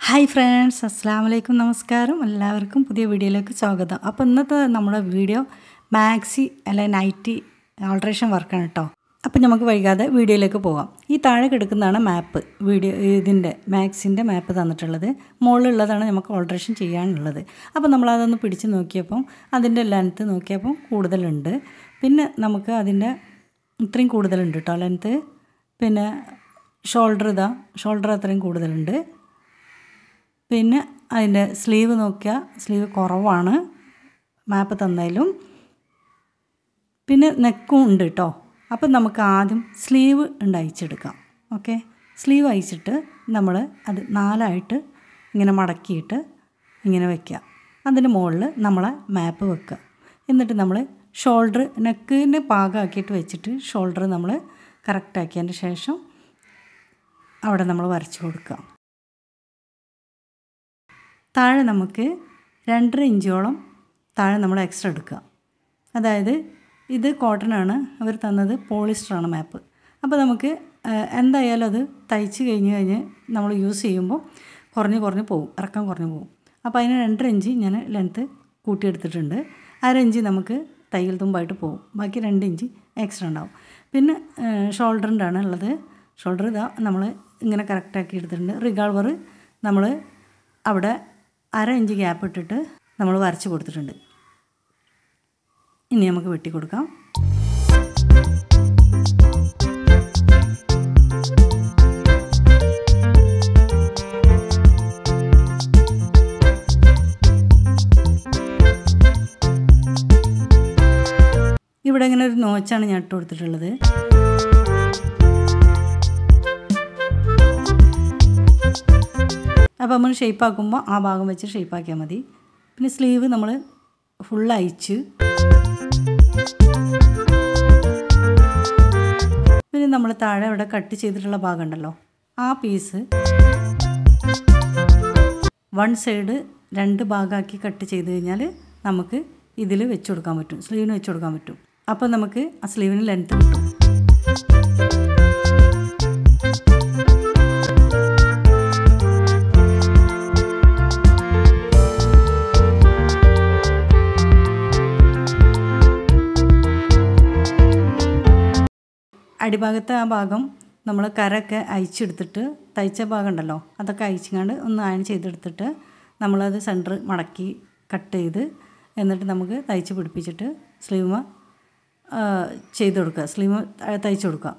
hi friends അസ്സാം വലൈക്കും നമസ്കാരം എല്ലാവർക്കും പുതിയ വീഡിയോയിലേക്ക് സ്വാഗതം അപ്പോൾ ഇന്നത്തെ നമ്മുടെ വീഡിയോ മാക്സി അല്ലെ നൈറ്റി ഓൾട്രേഷൻ വർക്കാണ് കേട്ടോ അപ്പോൾ നമുക്ക് വൈകാതെ വീഡിയോയിലേക്ക് പോകാം ഈ താഴെ കിടക്കുന്നതാണ് മാപ്പ് വീഡിയോ ഇതിൻ്റെ മാക്സിൻ്റെ മാപ്പ് തന്നിട്ടുള്ളത് മുകളിലുള്ളതാണ് നമുക്ക് ഓൾട്രേഷൻ ചെയ്യാനുള്ളത് അപ്പോൾ നമ്മളതൊന്ന് പിടിച്ച് നോക്കിയപ്പം അതിൻ്റെ ലെങ്ത്ത് നോക്കിയപ്പം കൂടുതലുണ്ട് പിന്നെ നമുക്ക് അതിൻ്റെ ഇത്രയും കൂടുതലുണ്ട് കേട്ടോ ലെങ്ത്ത് പിന്നെ ഷോൾഡർ ഇതാ ഷോൾഡർ അത്രയും കൂടുതലുണ്ട് പിന്നെ അതിൻ്റെ സ്ലീവ് നോക്കിയാൽ സ്ലീവ് കുറവാണ് മാപ്പ് തന്നാലും പിന്നെ നെക്കും ഉണ്ട് കേട്ടോ അപ്പം നമുക്ക് ആദ്യം സ്ലീവ് ഉണ്ട് അയച്ചെടുക്കാം ഓക്കെ സ്ലീവ് അയച്ചിട്ട് നമ്മൾ അത് നാലായിട്ട് ഇങ്ങനെ മടക്കിയിട്ട് ഇങ്ങനെ വയ്ക്കുക അതിൻ്റെ മുകളിൽ നമ്മളെ മാപ്പ് വെക്കുക എന്നിട്ട് നമ്മൾ ഷോൾഡർ നെക്കിന് പാകമാക്കിയിട്ട് വെച്ചിട്ട് ഷോൾഡർ നമ്മൾ കറക്റ്റാക്കിയതിൻ്റെ ശേഷം അവിടെ നമ്മൾ വരച്ച് കൊടുക്കുക താഴെ നമുക്ക് രണ്ടര ഇഞ്ചോളം താഴെ നമ്മൾ എക്സ്ട്രാ എടുക്കുക അതായത് ഇത് കോട്ടൺ ആണ് അവർ തന്നത് പോളിസ്റ്ററാണ് മാപ്പ് അപ്പോൾ നമുക്ക് എന്തായാലും അത് തയ്ച്ച് കഴിഞ്ഞ് കഴിഞ്ഞ് നമ്മൾ യൂസ് ചെയ്യുമ്പോൾ കുറഞ്ഞ് കുറഞ്ഞ് പോകും ഇറക്കം കുറഞ്ഞ് പോകും അപ്പോൾ അതിന് രണ്ടര ഇഞ്ച് ഞാൻ ലെങ്ത്ത് കൂട്ടിയെടുത്തിട്ടുണ്ട് അര ഇഞ്ച് നമുക്ക് തയ്യൽ തുമ്പായിട്ട് പോകും ബാക്കി രണ്ട് ഇഞ്ച് എക്സ്ട്രാ ഉണ്ടാവും പിന്നെ ഷോൾഡറിൻ്റെ ആണ് ഉള്ളത് ഷോൾഡർ ഇതാ നമ്മൾ ഇങ്ങനെ കറക്റ്റാക്കി എടുത്തിട്ടുണ്ട് റിഗാൾവർ നമ്മൾ അവിടെ അര ഇഞ്ച് ഗ്യാപ്പ് ഇട്ടിട്ട് നമ്മൾ വരച്ച് കൊടുത്തിട്ടുണ്ട് ഇനി നമുക്ക് വെട്ടി കൊടുക്കാം ഇവിടെ ഇങ്ങനെ ഒരു നോച്ചാണ് ഞാൻ ഇട്ട് കൊടുത്തിട്ടുള്ളത് അപ്പോൾ നമ്മൾ ഷേപ്പാക്കുമ്പോൾ ആ ഭാഗം വെച്ച് ഷേപ്പാക്കിയാൽ മതി പിന്നെ സ്ലീവ് നമ്മൾ ഫുൾ അയച്ച് പിന്നെ നമ്മൾ താഴെ ഇവിടെ കട്ട് ചെയ്തിട്ടുള്ള ഭാഗം ഉണ്ടല്ലോ ആ പീസ് വൺ സൈഡ് രണ്ട് ഭാഗമാക്കി കട്ട് ചെയ്ത് കഴിഞ്ഞാൽ നമുക്ക് ഇതിൽ വെച്ച് കൊടുക്കാൻ പറ്റും സ്ലീവിന് വെച്ച് കൊടുക്കാൻ പറ്റും അപ്പോൾ നമുക്ക് ആ സ്ലീവിന് ലെങ്ത്ത് കിട്ടും അടിഭാഗത്തെ ആ ഭാഗം നമ്മൾ കരൊക്കെ അയച്ചെടുത്തിട്ട് തയ്ച്ച ഭാഗം ഉണ്ടല്ലോ അതൊക്കെ അയച്ചിങ്ങാണ്ട് ഒന്ന് അയൺ ചെയ്തെടുത്തിട്ട് നമ്മളത് സെൻറ്റർ മടക്കി കട്ട് ചെയ്ത് എന്നിട്ട് നമുക്ക് തയ്ച്ച് പിടിപ്പിച്ചിട്ട് സ്ലീവ് ചെയ്ത് കൊടുക്കുക സ്ലീവ് തയ്ച്ച് കൊടുക്കുക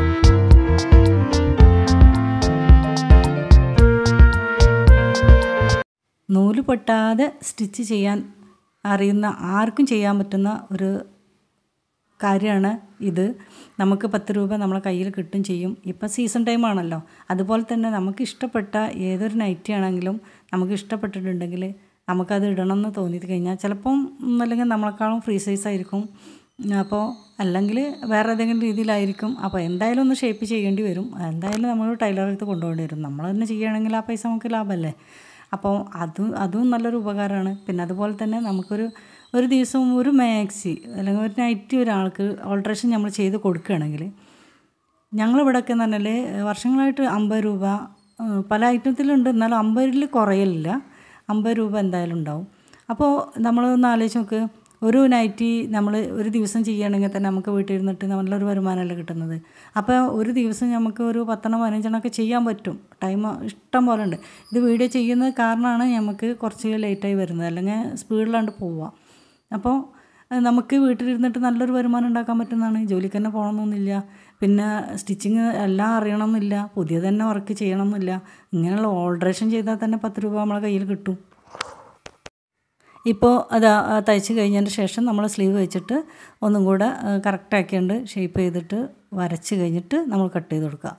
നൂല് പൊട്ടാതെ സ്റ്റിച്ച് ചെയ്യാൻ അറിയുന്ന ആർക്കും ചെയ്യാൻ പറ്റുന്ന ഒരു കാര്യമാണ് ഇത് നമുക്ക് പത്ത് രൂപ നമ്മളെ കയ്യിൽ കിട്ടും ചെയ്യും ഇപ്പം സീസൺ ടൈം ആണല്ലോ അതുപോലെ തന്നെ നമുക്ക് ഇഷ്ടപ്പെട്ട ഏതൊരു നൈറ്റി ആണെങ്കിലും നമുക്ക് ഇഷ്ടപ്പെട്ടിട്ടുണ്ടെങ്കിൽ നമുക്കത് ഇടണം എന്ന് തോന്നി കഴിഞ്ഞാൽ ചിലപ്പം അല്ലെങ്കിൽ നമ്മളെക്കാളും ഫ്രീ സൈസ് ആയിരിക്കും അപ്പോൾ അല്ലെങ്കിൽ വേറെ ഏതെങ്കിലും രീതിയിലായിരിക്കും അപ്പോൾ എന്തായാലും ഒന്ന് ഷേപ്പ് ചെയ്യേണ്ടി വരും എന്തായാലും നമ്മൾ ടൈലർ അടുത്ത് കൊണ്ടുപോകേണ്ടി വരും നമ്മൾ തന്നെ ചെയ്യുകയാണെങ്കിൽ ആ പൈസ നമുക്ക് ലാഭമല്ലേ അപ്പോൾ അതും അതും നല്ലൊരു ഉപകാരമാണ് പിന്നെ അതുപോലെ തന്നെ നമുക്കൊരു ഒരു ദിവസം ഒരു മാക്സി അല്ലെങ്കിൽ ഒരു നൈറ്റി ഒരാൾക്ക് ഓൾട്രേഷൻ നമ്മൾ ചെയ്ത് കൊടുക്കുകയാണെങ്കിൽ ഞങ്ങളിവിടെയൊക്കെ എന്ന് പറഞ്ഞാൽ വർഷങ്ങളായിട്ട് അമ്പത് രൂപ പല ഐറ്റത്തിലുണ്ട് എന്നാലും അമ്പതിൽ കുറയലില്ല അമ്പത് രൂപ എന്തായാലും ഉണ്ടാവും അപ്പോൾ നമ്മളൊന്ന് ആലോചിച്ച് നോക്ക് ഒരു നൈറ്റി നമ്മൾ ഒരു ദിവസം ചെയ്യുകയാണെങ്കിൽ തന്നെ നമുക്ക് വീട്ടിൽ ഇരുന്നിട്ട് നല്ലൊരു വരുമാനമല്ലേ കിട്ടുന്നത് അപ്പോൾ ഒരു ദിവസം നമുക്ക് ഒരു പത്തെണ്ണം പതിനഞ്ചെണ്ണമൊക്കെ ചെയ്യാൻ പറ്റും ടൈം ഇഷ്ടം പോലെ ഉണ്ട് ഇത് വീഡിയോ ചെയ്യുന്നത് കാരണമാണ് നമുക്ക് കുറച്ച് ലേറ്റായി വരുന്നത് അല്ലെങ്കിൽ സ്പീഡിലാണ്ട് പോവുക അപ്പോൾ നമുക്ക് വീട്ടിലിരുന്നിട്ട് നല്ലൊരു വരുമാനം ഉണ്ടാക്കാൻ പറ്റുന്നതാണ് ജോലിക്ക് തന്നെ പോകണമെന്നൊന്നുമില്ല പിന്നെ സ്റ്റിച്ചിങ് എല്ലാം അറിയണമെന്നില്ല പുതിയ തന്നെ വർക്ക് ചെയ്യണമെന്നില്ല ഇങ്ങനെയുള്ള ഓൾട്രേഷൻ ചെയ്താൽ തന്നെ പത്ത് രൂപ നമ്മളെ കയ്യിൽ കിട്ടും ഇപ്പോൾ അത് തയ്ച്ച് കഴിഞ്ഞതിന് ശേഷം നമ്മൾ സ്ലീവ് വെച്ചിട്ട് ഒന്നും കൂടെ കറക്റ്റാക്കിയുണ്ട് ഷേപ്പ് ചെയ്തിട്ട് വരച്ച് കഴിഞ്ഞിട്ട് നമ്മൾ കട്ട് ചെയ്ത് കൊടുക്കുക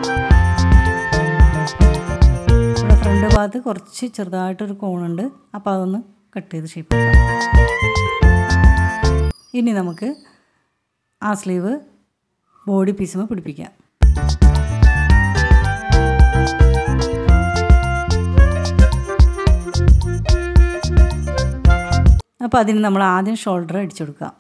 ഇവിടെ ഫ്രണ്ട് ഭാഗത്ത് കുറച്ച് ചെറുതായിട്ടൊരു കോണുണ്ട് അപ്പോൾ അതൊന്ന് കട്ട് ചെയ്ത് ഷേപ്പ് ചെയ്യാം ഇനി നമുക്ക് ആ സ്ലീവ് ബോഡി പീസുമ്പോൾ പിടിപ്പിക്കാം അപ്പോൾ അതിന് നമ്മൾ ആദ്യം ഷോൾഡർ അടിച്ചു കൊടുക്കുക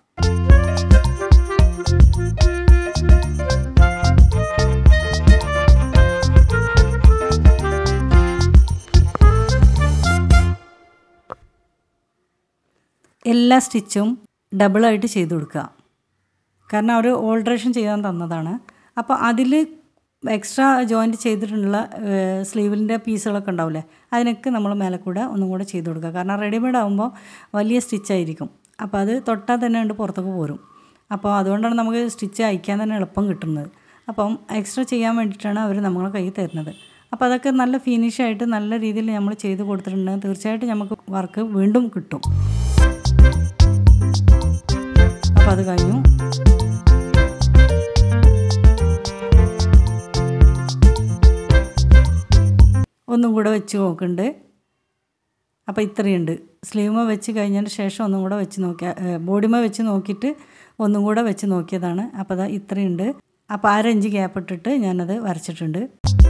എല്ലാ സ്റ്റിച്ചും ഡബിളായിട്ട് ചെയ്ത് കൊടുക്കുക കാരണം അവർ ഓൾട്രേഷൻ ചെയ്യാൻ തന്നതാണ് അപ്പോൾ അതിൽ എക്സ്ട്രാ ജോയിൻറ്റ് ചെയ്തിട്ടുള്ള സ്ലീവിൻ്റെ പീസുകളൊക്കെ ഉണ്ടാവില്ലേ അതിനൊക്കെ നമ്മൾ മേലെ കൂടെ ഒന്നും കൂടെ ചെയ്ത് കൊടുക്കുക കാരണം റെഡിമെയ്ഡ് ആകുമ്പോൾ വലിയ സ്റ്റിച്ചായിരിക്കും അപ്പോൾ അത് തൊട്ടാൽ തന്നെ ഉണ്ട് പുറത്തേക്ക് പോരും അപ്പോൾ അതുകൊണ്ടാണ് നമുക്ക് സ്റ്റിച്ച് അയക്കാൻ തന്നെ എളുപ്പം കിട്ടുന്നത് അപ്പം എക്സ്ട്രാ ചെയ്യാൻ വേണ്ടിയിട്ടാണ് അവർ നമ്മളെ കയ്യിൽ തരുന്നത് അപ്പോൾ അതൊക്കെ നല്ല ഫിനിഷായിട്ട് നല്ല രീതിയിൽ നമ്മൾ ചെയ്ത് കൊടുത്തിട്ടുണ്ടെങ്കിൽ തീർച്ചയായിട്ടും നമുക്ക് വർക്ക് വീണ്ടും കിട്ടും അപ്പോൾ അത് കഴിഞ്ഞു ഒന്നും കൂടെ വെച്ച് നോക്കുന്നുണ്ട് അപ്പോൾ ഇത്രയുണ്ട് സ്ലീവ്മ വെച്ച് കഴിഞ്ഞതിന് ശേഷം ഒന്നും കൂടെ വെച്ച് നോക്കിയ ബോഡിമ വെച്ച് നോക്കിയിട്ട് ഒന്നും കൂടെ വെച്ച് നോക്കിയതാണ് അപ്പോൾ അതാ ഇത്രയുണ്ട് അപ്പോൾ അരഞ്ച് ഗ്യാപ്പ് ഇട്ടിട്ട് ഞാനത് വരച്ചിട്ടുണ്ട്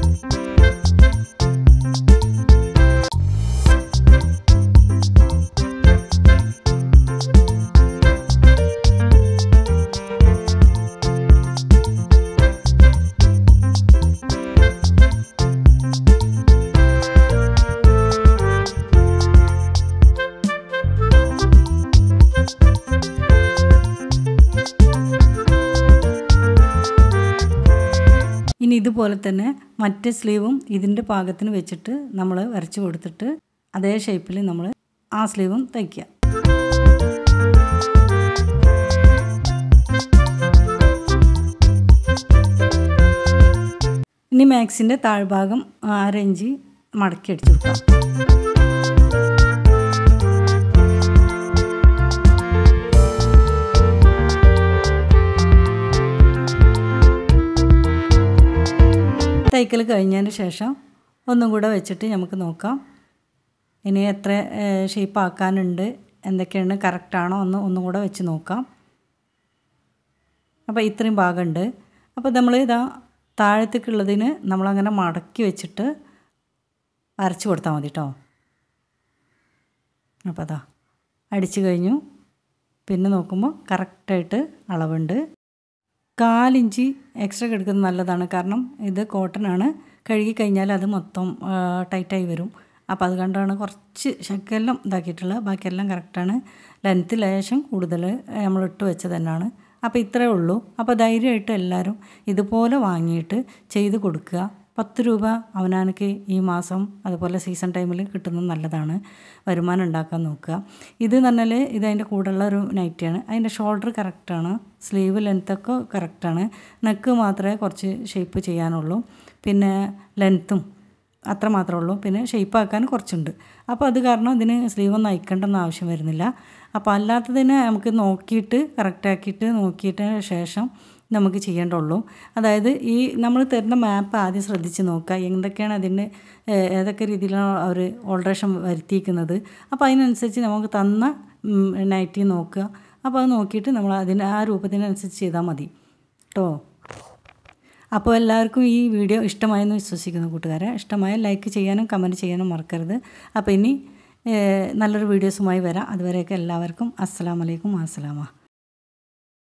ഇനി ഇതുപോലെ തന്നെ മറ്റേ സ്ലീവും ഇതിൻ്റെ പാകത്തിന് വെച്ചിട്ട് നമ്മൾ വരച്ച് കൊടുത്തിട്ട് അതേ ഷേപ്പിൽ നമ്മൾ ആ സ്ലീവും തയ്ക്കുക ഇനി മാക്സിൻ്റെ താഴ്ഭാഗം അരഞ്ച് മടക്കി അടിച്ചു കൊടുക്കാം തൈക്കൽ കഴിഞ്ഞതിന് ശേഷം ഒന്നും കൂടെ വെച്ചിട്ട് നമുക്ക് നോക്കാം ഇനി എത്ര ഷേപ്പ് ആക്കാനുണ്ട് എന്തൊക്കെയാണ് കറക്റ്റാണോ എന്ന് ഒന്നും കൂടെ വെച്ച് നോക്കാം അപ്പോൾ ഇത്രയും ഭാഗമുണ്ട് അപ്പോൾ നമ്മൾ ഇതാ താഴത്തേക്കുള്ളതിന് നമ്മളങ്ങനെ മടക്കി വെച്ചിട്ട് അരച്ച് കൊടുത്താൽ മതി കേട്ടോ അപ്പോൾ അതാ അടിച്ചു കഴിഞ്ഞു പിന്നെ നോക്കുമ്പോൾ കറക്റ്റായിട്ട് അളവുണ്ട് കാലിഞ്ച് എക്സ്ട്രാ എടുക്കുന്നത് നല്ലതാണ് കാരണം ഇത് കോട്ടൺ ആണ് കഴുകി കഴിഞ്ഞാൽ അത് മൊത്തം ടൈറ്റായി വരും അപ്പോൾ അത് കണ്ടാണ് കുറച്ച് ശക്കെല്ലാം ഇതാക്കിയിട്ടുള്ളത് ബാക്കിയെല്ലാം കറക്റ്റാണ് ലെങ്ത്ത് ലേശം കൂടുതൽ നമ്മൾ ഇട്ട് വെച്ചത് തന്നെയാണ് അപ്പോൾ ഇത്രയേ ഉള്ളൂ അപ്പോൾ ധൈര്യമായിട്ട് എല്ലാവരും ഇതുപോലെ വാങ്ങിയിട്ട് ചെയ്ത് കൊടുക്കുക പത്ത് രൂപ അവനാനക്ക് ഈ മാസം അതുപോലെ സീസൺ ടൈമിൽ കിട്ടുന്നത് നല്ലതാണ് വരുമാനം ഉണ്ടാക്കാൻ നോക്കുക ഇത് എന്ന് പറഞ്ഞാൽ ഇത് അതിൻ്റെ കൂടെയുള്ള ഒരു നൈറ്റിയാണ് അതിൻ്റെ ഷോൾഡർ കറക്റ്റാണ് സ്ലീവ് ലെങ്ത്തൊക്കെ കറക്റ്റാണ് നെക്ക് മാത്രമേ കുറച്ച് ഷേപ്പ് ചെയ്യാനുള്ളൂ പിന്നെ ലെങ്ത്തും അത്ര മാത്രമേ ഉള്ളൂ പിന്നെ ഷേപ്പ് ആക്കാൻ കുറച്ചുണ്ട് അപ്പോൾ അത് കാരണം ഇതിന് സ്ലീവ് ഒന്നും അയക്കേണ്ടെന്ന് ആവശ്യം വരുന്നില്ല അപ്പോൾ അല്ലാത്തതിനെ നമുക്ക് നോക്കിയിട്ട് കറക്റ്റാക്കിയിട്ട് നോക്കിയിട്ട് ശേഷം നമുക്ക് ചെയ്യേണ്ടുള്ളൂ അതായത് ഈ നമ്മൾ തരുന്ന മാപ്പ് ആദ്യം ശ്രദ്ധിച്ച് നോക്കുക എന്തൊക്കെയാണ് അതിൻ്റെ ഏതൊക്കെ രീതിയിലാണ് അവർ ഓൾട്രേഷൻ വരുത്തിയിരിക്കുന്നത് അപ്പോൾ അതിനനുസരിച്ച് നമുക്ക് തന്ന നൈറ്റി നോക്കുക അപ്പോൾ അത് നോക്കിയിട്ട് നമ്മൾ അതിന് ആ രൂപത്തിനനുസരിച്ച് ചെയ്താൽ മതി കേട്ടോ അപ്പോൾ എല്ലാവർക്കും ഈ വീഡിയോ ഇഷ്ടമായെന്ന് വിശ്വസിക്കുന്നു കൂട്ടുകാരെ ഇഷ്ടമായ ലൈക്ക് ചെയ്യാനും കമൻറ്റ് ചെയ്യാനും മറക്കരുത് അപ്പോൾ ഇനി നല്ലൊരു വീഡിയോസുമായി വരാം അതുവരെയൊക്കെ എല്ലാവർക്കും അസ്സലാമലൈക്കും അസ്സലാമ